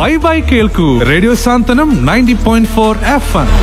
വൈബായി കേൾക്കൂ radio Santhwanam ninety point four F M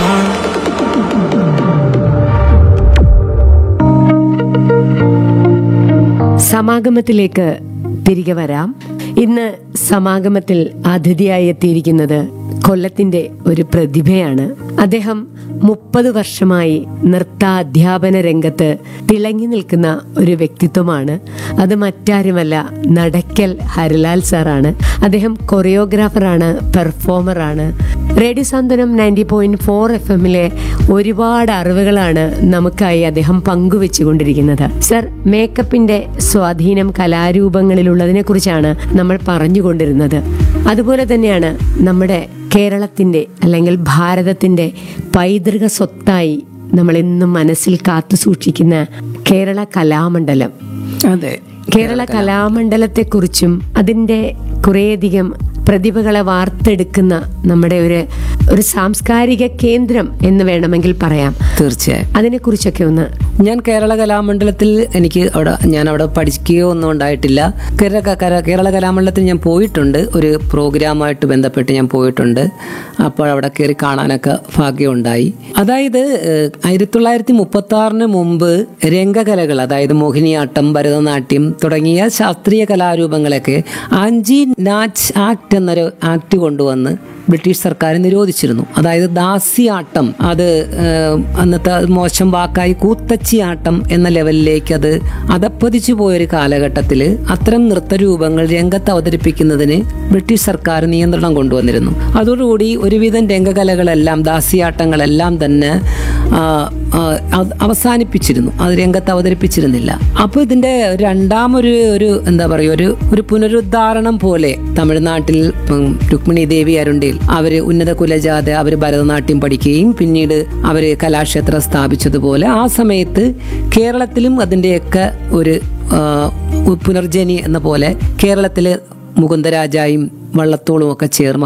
സമാഗമത്തിലേക്ക് തിരികെ വരാം ഇന്ന് സമാഗമത്തിൽ അതിഥിയായി എത്തിയിരിക്കുന്നത് കൊല്ലത്തിന്റെ ഒരു പ്രതിഭയാണ് അദ്ദേഹം മുപ്പത് വർഷമായി നൃത്താധ്യാപന രംഗത്ത് തിളങ്ങി നിൽക്കുന്ന ഒരു വ്യക്തിത്വമാണ് അത് മറ്റാരുമല്ല നടക്കൽ ഹരിലാൽ സാറാണ് അദ്ദേഹം കൊറിയോഗ്രാഫറാണ് പെർഫോമറാണ് radio Santhwanam ninety point four F എമ്മിലെ ഒരുപാട് അറിവുകളാണ് നമുക്കായി അദ്ദേഹം പങ്കുവെച്ചുകൊണ്ടിരിക്കുന്നത് സർ മേക്കപ്പിന്റെ സ്വാധീനം കലാരൂപങ്ങളിലുള്ളതിനെ കുറിച്ചാണ് നമ്മൾ പറഞ്ഞുകൊണ്ടിരുന്നത് അതുപോലെ തന്നെയാണ് നമ്മുടെ കേരളത്തിന്റെ അല്ലെങ്കിൽ ഭാരതത്തിന്റെ പൈതൃക സ്വത്തായി നമ്മൾ എന്നും മനസ്സിൽ കാത്തു സൂക്ഷിക്കുന്ന കേരള കലാമണ്ഡലം അതെ കേരള കലാമണ്ഡലത്തെക്കുറിച്ചും അതിൻ്റെ കുറേയധികം പ്രതിഭകളെ വാർത്തെടുക്കുന്ന നമ്മുടെ ഒരു ഒരു സാംസ്കാരിക കേന്ദ്രം എന്ന് വേണമെങ്കിൽ പറയാം തീർച്ചയായും അതിനെക്കുറിച്ചൊക്കെ ഒന്ന് ഞാൻ കേരള കലാമണ്ഡലത്തിൽ എനിക്ക് അവിടെ ഞാൻ അവിടെ പഠിക്കുകയോ ഒന്നും ഉണ്ടായിട്ടില്ല കേരള കര- കേരള കലാമണ്ഡലത്തിൽ ഞാൻ പോയിട്ടുണ്ട് ഒരു പ്രോഗ്രാമായിട്ട് ബന്ധപ്പെട്ട് ഞാൻ പോയിട്ടുണ്ട് അപ്പോൾ അവിടെ കയറി കാണാനൊക്കെ ഭാഗ്യമുണ്ടായി അതായത് ഏഹ്, ആയിരത്തി തൊള്ളായിരത്തി മുപ്പത്തി ആറിന് മുമ്പ് രംഗകലകൾ അതായത് മോഹിനിയാട്ടം ഭരതനാട്യം തുടങ്ങിയ ശാസ്ത്രീയ കലാരൂപങ്ങളൊക്കെ ആൻജി നാച്ച് ആക്ട് എന്നൊരു ആക്ട് കൊണ്ടുവന്ന് ബ്രിട്ടീഷ് സർക്കാർ നിരോധിച്ചിരുന്നു അതായത് ദാസിയാട്ടം അത് ഏഹ്, അന്നത്തെ മോശം വാക്കായി കൂത്തച്ചിയാട്ടം എന്ന ലെവലിലേക്ക് അത് അതപ്പതിച്ചു പോയൊരു കാലഘട്ടത്തിൽ അത്തരം നൃത്തരൂപങ്ങൾ രംഗത്ത് അവതരിപ്പിക്കുന്നതിന് ബ്രിട്ടീഷ് സർക്കാർ നിയന്ത്രണം കൊണ്ടുവന്നിരുന്നു അതോടുകൂടി ഒരുവിധം രംഗകലകളെല്ലാം ദാസിയാട്ടങ്ങളെല്ലാം തന്നെ ആ, ആ, അത് അവസാനിപ്പിച്ചിരുന്നു അത് രംഗത്ത് അവതരിപ്പിച്ചിരുന്നില്ല അപ്പോൾ ഇതിന്റെ രണ്ടാമൊരു ഒരു എന്താ പറയുക ഒരു ഒരു പുനരുദ്ധാരണം പോലെ തമിഴ്നാട്ടിൽ ഉം, രുക്മിണി ദേവി അരുണ്ടിൽ അവര് ഉന്നത കുലജാത അവര് ഭരതനാട്യം പഠിക്കുകയും പിന്നീട് അവര് കലാക്ഷേത്രം സ്ഥാപിച്ചതുപോലെ ആ സമയത്ത് കേരളത്തിലും അതിന്റെയൊക്കെ ഒരു ആ, പുനർജനി എന്ന പോലെ കേരളത്തില് മുകുന്ദരാജായും വള്ളത്തോളും ഒക്കെ ചേർന്ന്